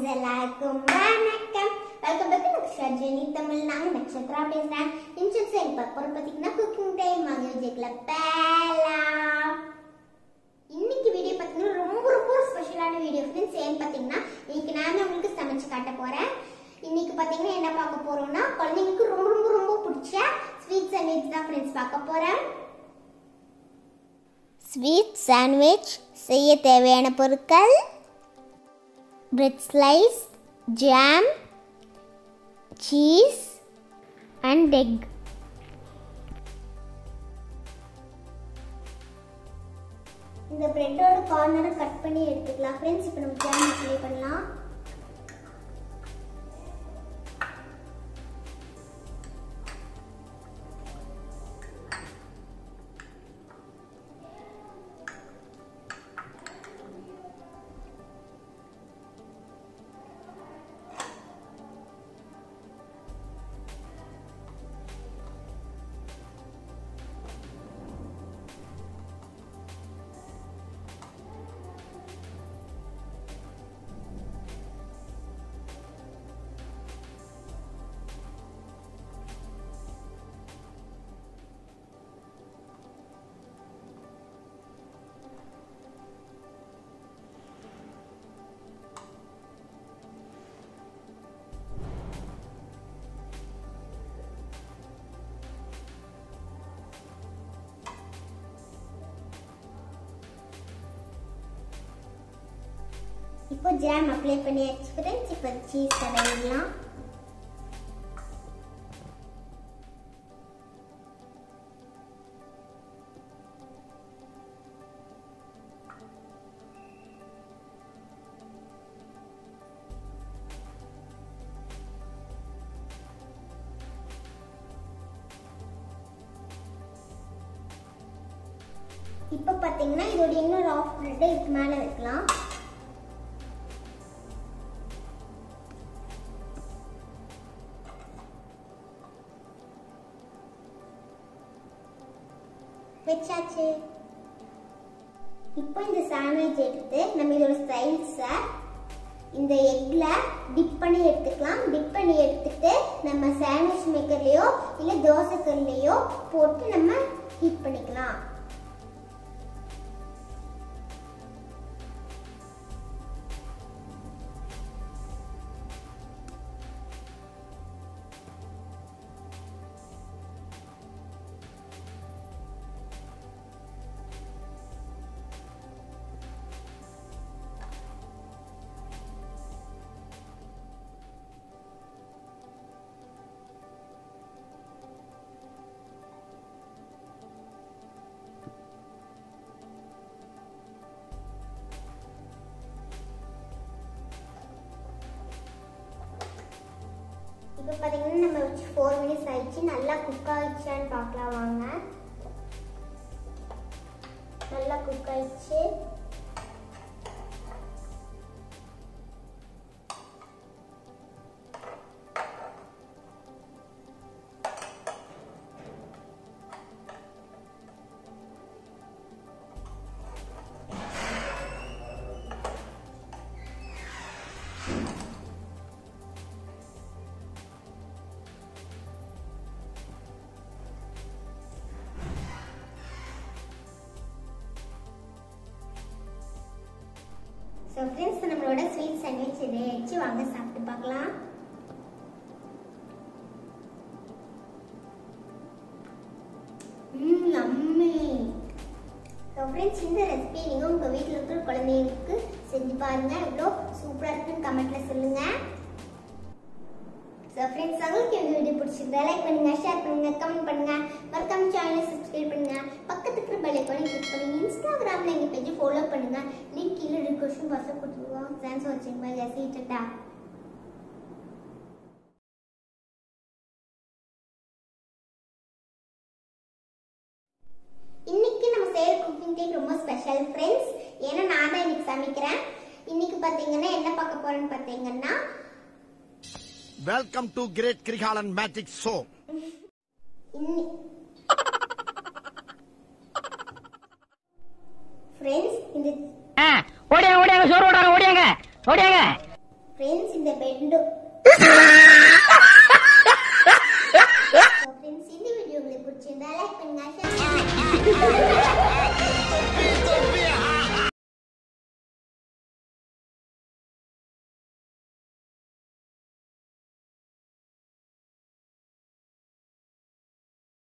Friends எல்லாருக்கும் வணக்கம் welcome back to Nakshajani Tamil நாங்க நட்சத்திரா பேசுறேன் இன்சென்ஸ் எங்க பார்க்க பார்த்தீங்கன்னா குக்கிங் டைம் வாங்க விஜய்க்குல பேலா இன்னைக்கு வீடியோ பார்த்தீங்கன்னா ரொம்ப ரொம்ப ஸ்பெஷலான வீடியோ ஃப்ரெண்ட்ஸ் ஏன்னு பார்த்தீங்கன்னா இன்னைக்கு நான் உங்களுக்கு சமைச்சு காட்ட போறேன் இன்னைக்கு பார்த்தீங்கன்னா என்ன பார்க்க போறோம்னா குழந்தைங்களுக்கு ரொம்ப ரொம்ப ரொம்ப பிடிச்ச ஸ்வீட் சாண்ட்விச் தான் ஃப்ரெண்ட்ஸ் பார்க்க போறேன் ஸ்வீட் சாண்ட்விச் செய்ய தேவையான பொருட்கள் bread slice jam cheese and egg இந்த பிரெட்டோட கார்னரை கட் பண்ணி எடுத்துக்கலாம் ஃப்ரெண்ட்ஸ் இப்போ நம்ம ஜாம் அப்ளை பண்ணலாம் இப்போ ஜாம் அப்ளை பண்ணியாச்சு ஃப்ரெண்ட்ஸ் இப்போ சீஸ் தடவிடலாம் இப்போ பார்த்தீங்கன்னா இதோட இன்னொரு ஆஃப் பிரெட்டை இதுக்கு மேலே வைக்கலாம் வச்சாச்சு இப்போ இந்த சாண்ட்விச் எடுத்து நம்ம இதோட ஸ்டைல்ஸை இந்த எக்ல டிப் பண்ணி எடுத்துக்கலாம் டிப் பண்ணி எடுத்துட்டு நம்ம சாண்ட்விச் மேக்கர்லயோ இல்ல தோசை கல்லையோ போட்டு நம்ம ஹீட் பண்ணிக்கலாம் இப்போ பார்த்தீங்கன்னா நம்ம வச்சு ஃபோர் மினிட்ஸ் ஆயிடுச்சு நல்லா குக் ஆயிடுச்சான்னு பார்க்கலாம் வாங்க நல்லா குக் ஆயிடுச்சு ஸோ ஃப்ரெண்ட்ஸ் நம்மளோட ஸ்வீட் சாண்ட்விச் இதை வச்சு வாங்க சாப்பிட்டு பார்க்கலாம் ம் அம்மி ஸோ ஃப்ரெண்ட்ஸ் இந்த ரெசிபி நீங்கள் உங்கள் வீட்டில் இருக்கிற குழந்தைங்களுக்கு செஞ்சு பாருங்க எவ்வளோ சூப்பராக இருக்குன்னு கமெண்ட்டில் சொல்லுங்கள் ஸோ ஃப்ரெண்ட்ஸ் உங்களுக்கு இந்த வீடியோ பிடிச்சிருந்தா லைக் பண்ணுங்க ஷேர் பண்ணுங்க கமெண்ட் பண்ணுங்க மறக்காம சேனலை சப்ஸ்கிரைப் பண்ணுங்க பக்கத்துக்கு இருக்கிற பெல் ஐக்கானை கிளிக் பண்ணுங்க இன்ஸ்டாகிராமில் எங்கள் பேஜை ஃபாலோ பண்ணுங்க லிங்க் கீழே டிஸ்கிரிப்ஷன் பாக்ஸில் கொடுத்துருவோம் தேங்க்ஸ் ஃபார் வாட்சிங் பை ஜெசி டட்டா இன்னைக்கு நம்ம செய்யற குக்கிங் டைம் ரொம்ப ஸ்பெஷல் ஃப்ரெண்ட்ஸ் ஏன்னா நான் தான் இன்னைக்கு சமைக்கிறேன் இன்னைக்கு பார்த்தீங்கன்னா என்ன பார்க்க போறேன்னு பார்த்தீங்கன்னா Welcome to Great Krigalan Magic Show. இன்னி ஃப்ரெண்ட்ஸ் இந்த ஆ, ஓடியாங்க ஓடியாங்க சோறு ஓடுறாங்க ஓடியாங்க ஓடியாங்க ஃப்ரெண்ட்ஸ் இந்த பெட்